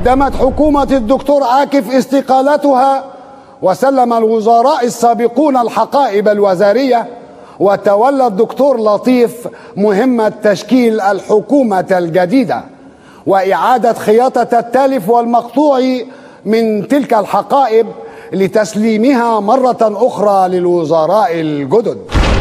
قدمت حكومة الدكتور عاكف استقالتها وسلم الوزراء السابقون الحقائب الوزارية وتولى الدكتور لطيف مهمة تشكيل الحكومة الجديدة وإعادة خياطة التالف والمقطوع من تلك الحقائب لتسليمها مرة أخرى للوزراء الجدد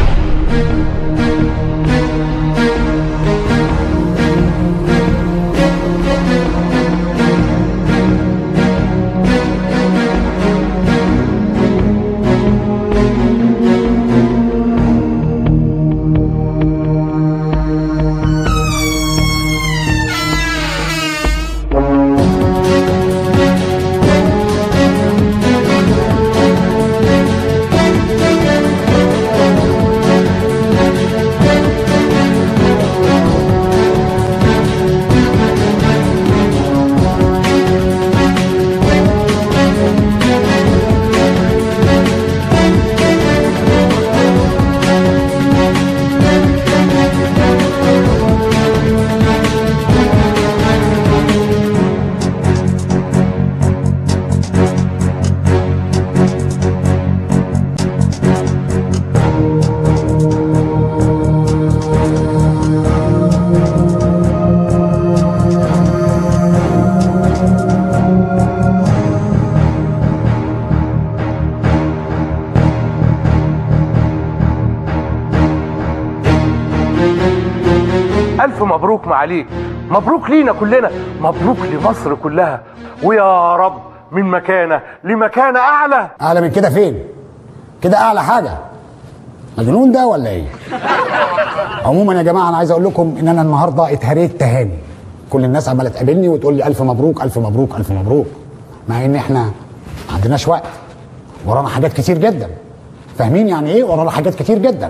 ألف مبروك معاليك مبروك لينا كلنا مبروك لمصر كلها ويا رب من مكانة لمكانة أعلى أعلى من كده فين؟ كده أعلى حاجة مجنون ده ولا إيه؟ عموما يا جماعة أنا عايز أقول لكم إن أنا النهاردة اتهريت تهاني كل الناس عمالة تقابلني وتقول لي ألف مبروك ألف مبروك ألف مبروك مع إن إحنا ما عندناش وقت ورانا حاجات كتير جدا فاهمين يعني إيه؟ ورانا حاجات كتير جدا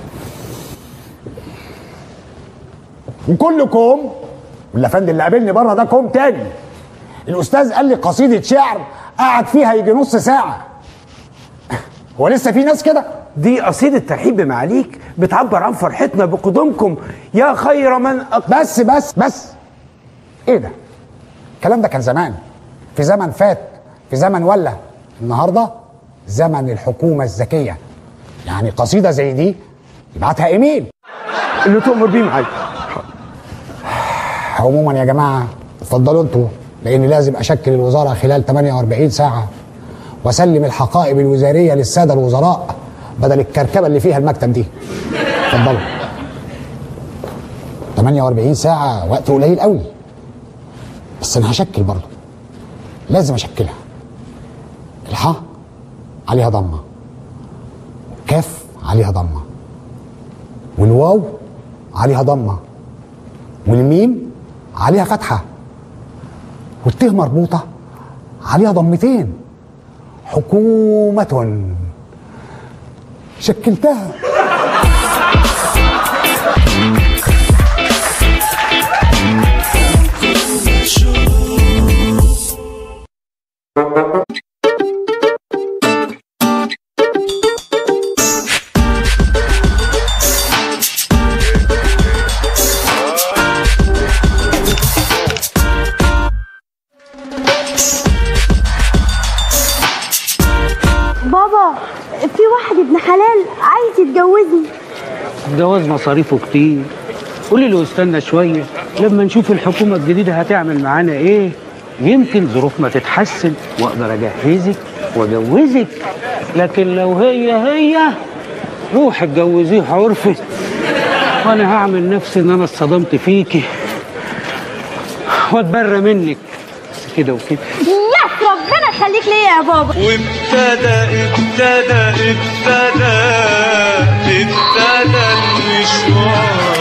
وكلكم والافندي اللي قابلني بره ده كوم تاني الاستاذ قال لي قصيده شعر قعد فيها يجي نص ساعه هو لسه في ناس كده دي قصيدة ترحيب بمعاليك بتعبر عن فرحتنا بقدومكم يا خير من أق... بس بس بس ايه ده الكلام ده كان زمان في زمن فات في زمن ولا النهارده زمن الحكومه الذكيه يعني قصيده زي دي يبعتها ايميل اللي تؤمر بيه معاك عموما يا جماعه اتفضلوا انتوا لان لازم اشكل الوزاره خلال 48 ساعه واسلم الحقائب الوزاريه للساده الوزراء بدل الكركبه اللي فيها المكتب دي اتفضلوا 48 ساعه وقت قليل قوي بس انا هشكل برضه لازم اشكلها الحاء عليها ضمه كاف عليها ضمه والواو عليها ضمه والميم عليها فتحة والته مربوطة عليها ضمتين حكومة شكلتها بابا في واحد ابن حلال عايز يتجوزني الجواز مصاريفه كتير قولي له استنى شوية لما نشوف الحكومة الجديدة هتعمل معانا ايه يمكن ظروفنا تتحسن واقدر اجهزك واجوزك لكن لو هي هي روح اتجوزيه عرفي وانا هعمل نفسي ان انا اتصدمت فيكي واتبرى منك بس كده وكده يس ربنا يخليك ليا يا بابا وابتدى ابتدى ابتدى ابتدى المشوار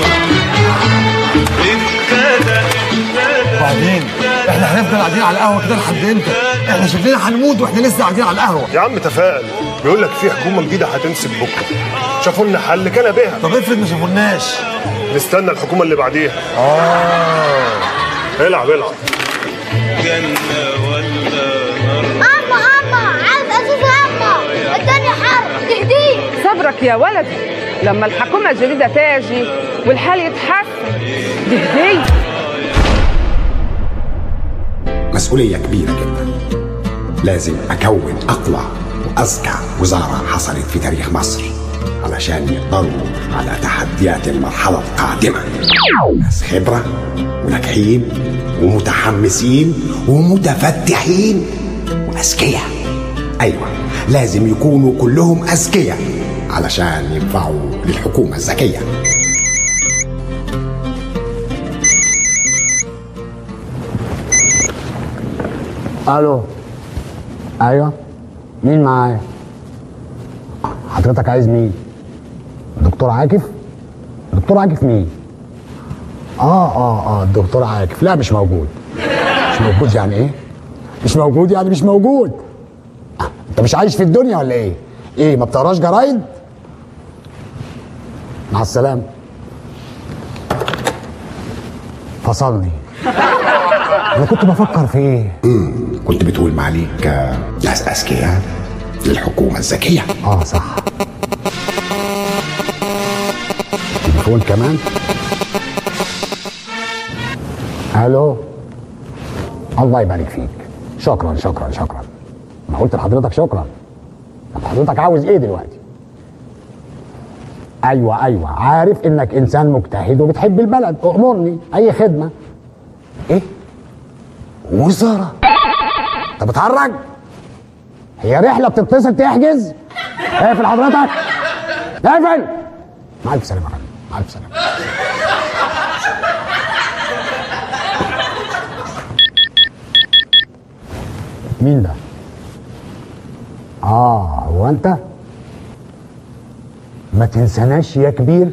ابتدى ابتدى وبعدين احنا هنفضل قاعدين على القهوه كده لحد امتى؟ احنا شكلنا هنموت واحنا لسه قاعدين على القهوه يا عم تفائل بيقول لك في حكومه جديده هتنسب بكره شافوا لنا حل كان بها طب افرض ما شافوناش نستنى الحكومه اللي بعديها اه العب العب جنة ولا نار اما اما عايز اشوف اما الدنيا حر تهديه صبرك يا ولدي لما الحكومة الجديدة تاجي والحال يتحسن دي هدية مسؤولية كبيرة جدا لازم أكون أقوى وأذكى وزارة حصلت في تاريخ مصر علشان يقدروا على تحديات المرحلة القادمة ناس خبرة وناجحين ومتحمسين ومتفتحين وأذكياء أيوة لازم يكونوا كلهم أذكياء علشان ينفعوا للحكومة الذكية الو ايوه مين معايا حضرتك عايز مين دكتور عاكف دكتور عاكف مين اه اه اه الدكتور عاكف لا مش موجود مش موجود يعني ايه مش موجود يعني مش موجود آه، انت مش عايش في الدنيا ولا ايه ايه ما بتقراش جرايد مع السلامه فصلني انا كنت بفكر في ايه كنت بتقول معليك آه، ناس أذكياء للحكومة الذكية اه صح تليفون كمان الو الله يبارك فيك شكرا شكرا شكرا ما قلت لحضرتك شكرا طب حضرتك عاوز ايه دلوقتي ايوه ايوه عارف انك انسان مجتهد وبتحب البلد امرني اي خدمه ايه وزاره انت بتهرج هي رحله بتتصل تحجز اقفل حضرتك اقفل مع الف سلامه يا فندم مع الف سلامه مين ده اه هو انت ما تنساناش يا كبير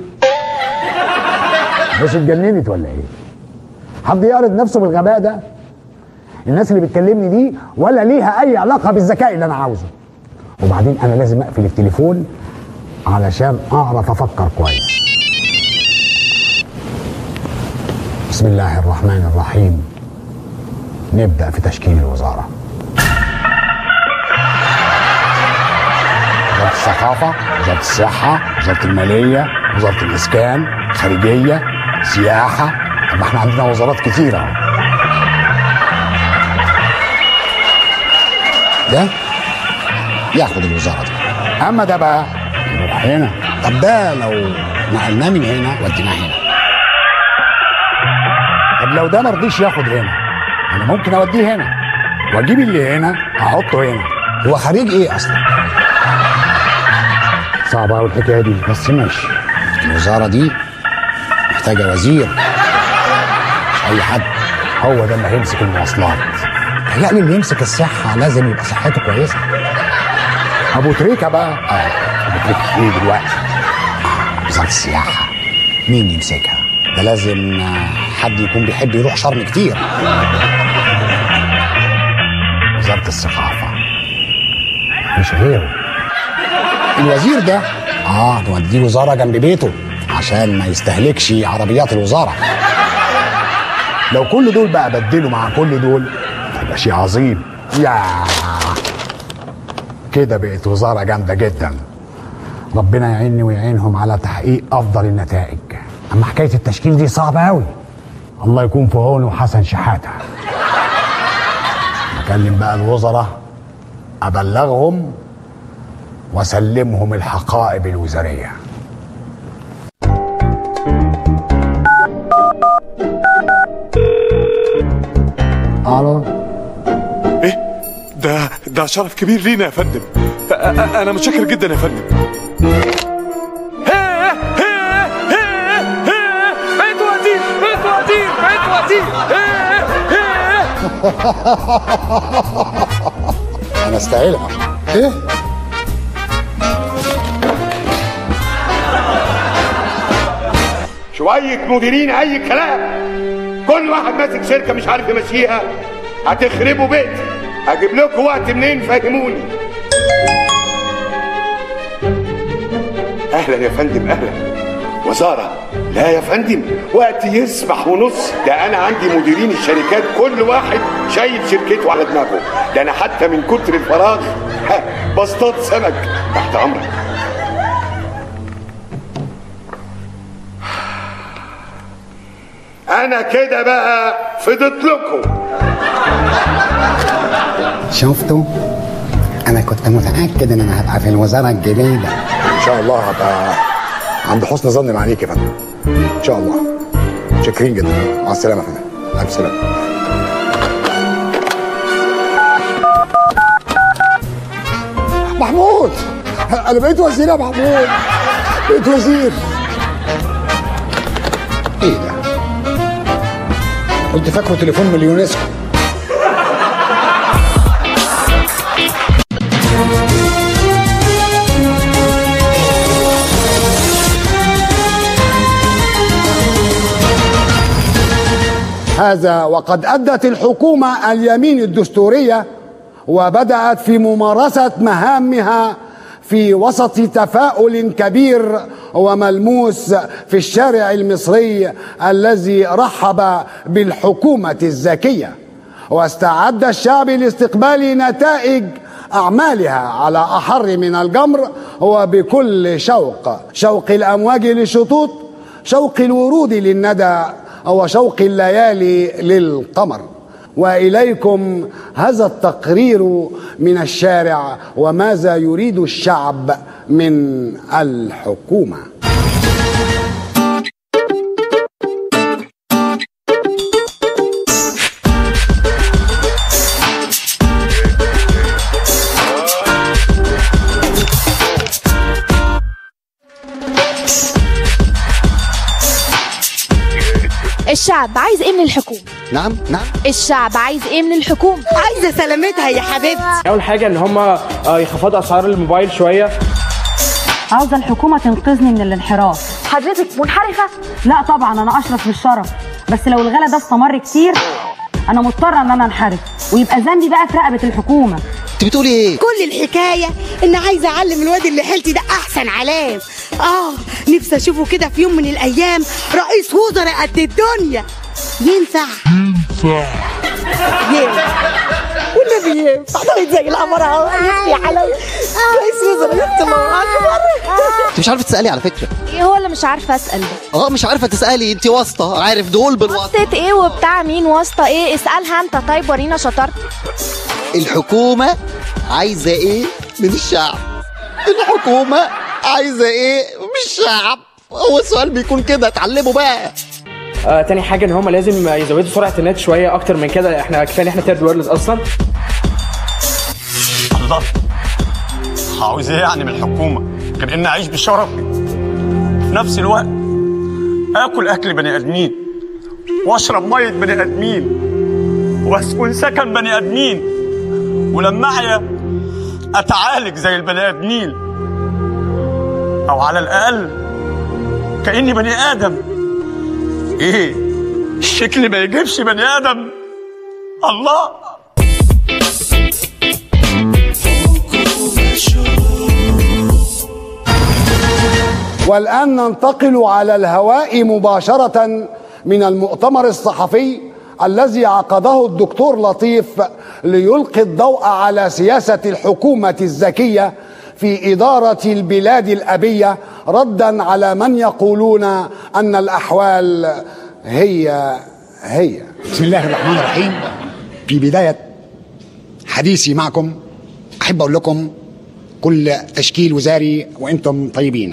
مش اتجننت ولا ايه حد يعرض نفسه بالغباء ده الناس اللي بتكلمني دي ولا ليها اي علاقه بالذكاء اللي انا عاوزه وبعدين انا لازم اقفل التليفون علشان اعرف افكر كويس بسم الله الرحمن الرحيم نبدا في تشكيل الوزاره وزاره الثقافه وزاره الصحه وزاره الماليه وزاره الاسكان خارجيه سياحه طب ما احنا عندنا وزارات كتيره اهو ده ياخد الوزاره دي اما ده بقى يروح هنا طب ده لو نقلناه من هنا وديناه هنا طب لو ده ما رضيش ياخد هنا انا ممكن اوديه هنا واجيب اللي هنا احطه هنا هو خريج ايه اصلا صعبه قوي الحكايه دي بس ماشي الوزاره دي محتاجه وزير مش اي حد هو ده اللي هيمسك المواصلات يعني اللي يمسك الصحه لازم يبقى صحته كويسه ابو تريكه بقى اه ابو تريكه ايه دلوقتي آه، وزاره السياحه مين يمسكها ده لازم آه، حد يكون بيحب يروح شرم كتير وزاره الثقافه مش غيره الوزير ده اه نوديه وزاره جنب بيته عشان ما يستهلكش عربيات الوزاره لو كل دول بقى بدلوا مع كل دول هيبقى شيء عظيم يا كده بقت وزاره جامده جدا ربنا يعيني ويعينهم على تحقيق افضل النتائج اما حكايه التشكيل دي صعبه قوي الله يكون في عونه حسن شحاته اكلم بقى الوزراء ابلغهم واسلمهم الحقائب الوزاريه الو ايه ده ده شرف كبير لينا يا فندم أ- أ- انا متشكر جدا يا فندم بقيت وزير بقيت وزير بقيت وزير انا استاهلها ايه شوية مديرين أي كلام كل واحد ماسك شركة مش عارف يمشيها هتخربوا بيتي أجيب لكم وقت منين فهموني أهلا يا فندم أهلا وزارة لا يا فندم وقت يسبح ونص ده أنا عندي مديرين الشركات كل واحد شايل شركته على دماغه ده أنا حتى من كتر الفراغ ها بصطاد سمك تحت أمرك انا كده بقى فضيت لكم شفتوا انا كنت متاكد ان انا هبقى في الوزاره الجديده ان شاء الله هبقى عند حسن ظن معاليك يا فندم ان شاء الله شاكرين جدا مع السلامه يا فندم الف سلامه محمود انا بقيت وزير يا محمود بقيت وزير ايه ده كنت فاكره تليفون من اليونسكو هذا وقد أدت الحكومة اليمين الدستورية وبدأت في ممارسة مهامها في وسط تفاؤل كبير وملموس في الشارع المصري الذي رحب بالحكومة الذكية واستعد الشعب لاستقبال نتائج أعمالها على أحر من الجمر وبكل شوق شوق الأمواج للشطوط شوق الورود للندى وشوق الليالي للقمر واليكم هذا التقرير من الشارع وماذا يريد الشعب من الحكومه الشعب عايز ايه من الحكومه نعم نعم الشعب عايز ايه من الحكومه عايزه سلامتها يا حبيبتي اول حاجه ان هم يخفضوا اسعار الموبايل شويه عاوزه الحكومه تنقذني من الانحراف حضرتك منحرفه لا طبعا انا اشرف بالشرف بس لو الغلا ده استمر كتير انا مضطره ان انا انحرف ويبقى ذنبي بقى في رقبه الحكومه انت بتقولي ايه كل الحكايه ان عايزه اعلم الواد اللي حيلتي ده احسن علام اه نفسي اشوفه كده في يوم من الايام رئيس وزراء قد الدنيا ينفع ينفع ينفع والنبي ينفع طيب زي القمر اهو يا حلاوه رئيس وزراء يا الله اكبر انت مش عارفه تسالي على فكره ايه هو اللي مش عارفه اسال ده اه مش عارفه تسالي انت واسطه عارف دول بالواسطه واسطه ايه وبتاع مين واسطه ايه اسالها انت طيب ورينا شطارتك الحكومه عايزه ايه من الشعب الحكومه عايزه ايه من الشعب هو السؤال بيكون كده اتعلموا بقى آه تاني حاجه ان هم لازم يزودوا سرعه النت شويه اكتر من كده احنا كفايه ان احنا تيرد وورلد اصلا الله عاوز ايه يعني من الحكومه غير اني اعيش بشرف في نفس الوقت اكل اكل بني ادمين واشرب ميه بني ادمين واسكن سكن بني ادمين ولما اعيا اتعالج زي البني ادمين او على الاقل كاني بني ادم ايه الشكل ما يجيبش بني ادم الله والآن ننتقل على الهواء مباشرة من المؤتمر الصحفي الذي عقده الدكتور لطيف ليلقي الضوء على سياسة الحكومة الذكية في إدارة البلاد الأبية ردا على من يقولون أن الأحوال هي هي بسم الله الرحمن الرحيم في بداية حديثي معكم أحب أقول لكم كل تشكيل وزاري وأنتم طيبين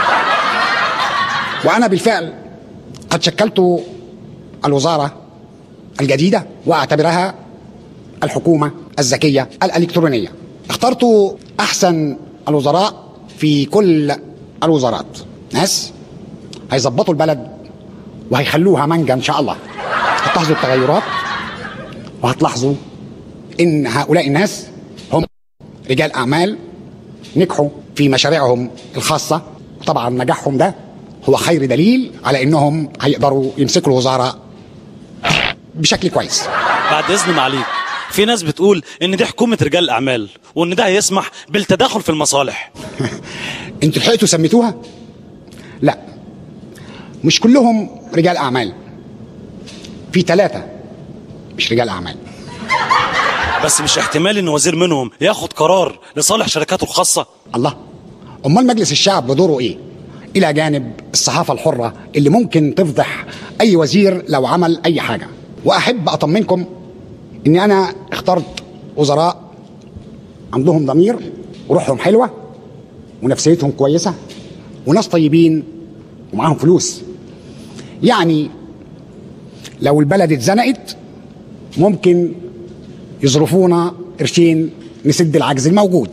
وأنا بالفعل قد شكلت الوزارة الجديدة وأعتبرها الحكومة الذكية الإلكترونية اخترت أحسن الوزراء في كل الوزارات ناس هيظبطوا البلد وهيخلوها منجا إن شاء الله هتلاحظوا التغيرات وهتلاحظوا إن هؤلاء الناس هم رجال أعمال نجحوا في مشاريعهم الخاصة طبعا نجاحهم ده هو خير دليل على انهم هيقدروا يمسكوا الوزاره بشكل كويس بعد اذن معاليك في ناس بتقول ان دي حكومه رجال الاعمال وان ده هيسمح بالتدخل في المصالح انتوا لحقتوا سميتوها لا مش كلهم رجال اعمال في ثلاثه مش رجال اعمال بس مش احتمال ان وزير منهم ياخد قرار لصالح شركاته الخاصه الله امال مجلس الشعب دوره ايه الى جانب الصحافه الحره اللي ممكن تفضح اي وزير لو عمل اي حاجه واحب اطمنكم اني انا اخترت وزراء عندهم ضمير وروحهم حلوه ونفسيتهم كويسه وناس طيبين ومعاهم فلوس يعني لو البلد اتزنقت ممكن يظرفونا قرشين نسد العجز الموجود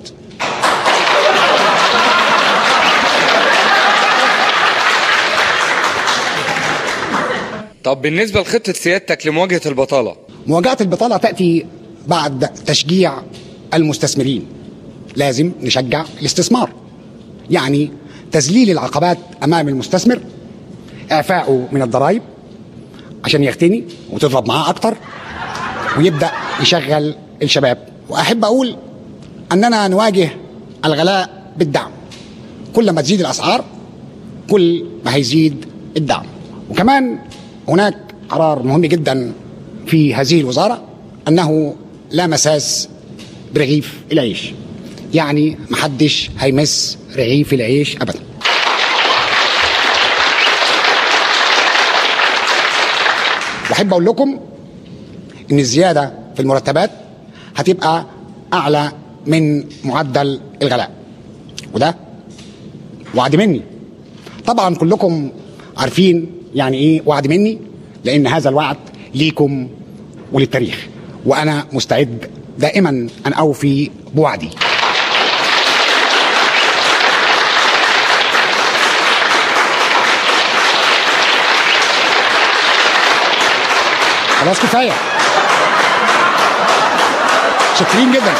طب بالنسبة لخطة سيادتك لمواجهة البطالة مواجهة البطالة تأتي بعد تشجيع المستثمرين لازم نشجع الاستثمار يعني تذليل العقبات أمام المستثمر إعفائه من الضرائب عشان يغتني وتضرب معاه أكتر ويبدأ يشغل الشباب وأحب أقول أننا نواجه الغلاء بالدعم كل ما تزيد الأسعار كل ما هيزيد الدعم وكمان هناك قرار مهم جدا في هذه الوزارة أنه لا مساس برغيف العيش يعني محدش هيمس رغيف العيش أبدا واحب اقول لكم ان الزياده في المرتبات هتبقى اعلى من معدل الغلاء وده وعد مني طبعا كلكم عارفين يعني ايه وعد مني لان هذا الوعد ليكم وللتاريخ وانا مستعد دائما ان اوفي بوعدي خلاص كفايه شاكرين جدا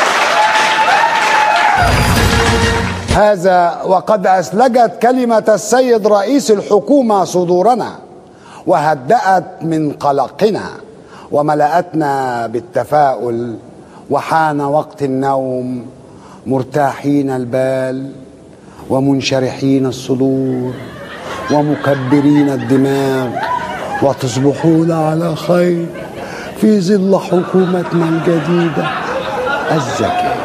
هذا وقد أسلجت كلمة السيد رئيس الحكومة صدورنا وهدأت من قلقنا وملأتنا بالتفاؤل وحان وقت النوم مرتاحين البال ومنشرحين الصدور ومكبرين الدماغ وتصبحون على خير في ظل حكومتنا الجديدة الذكية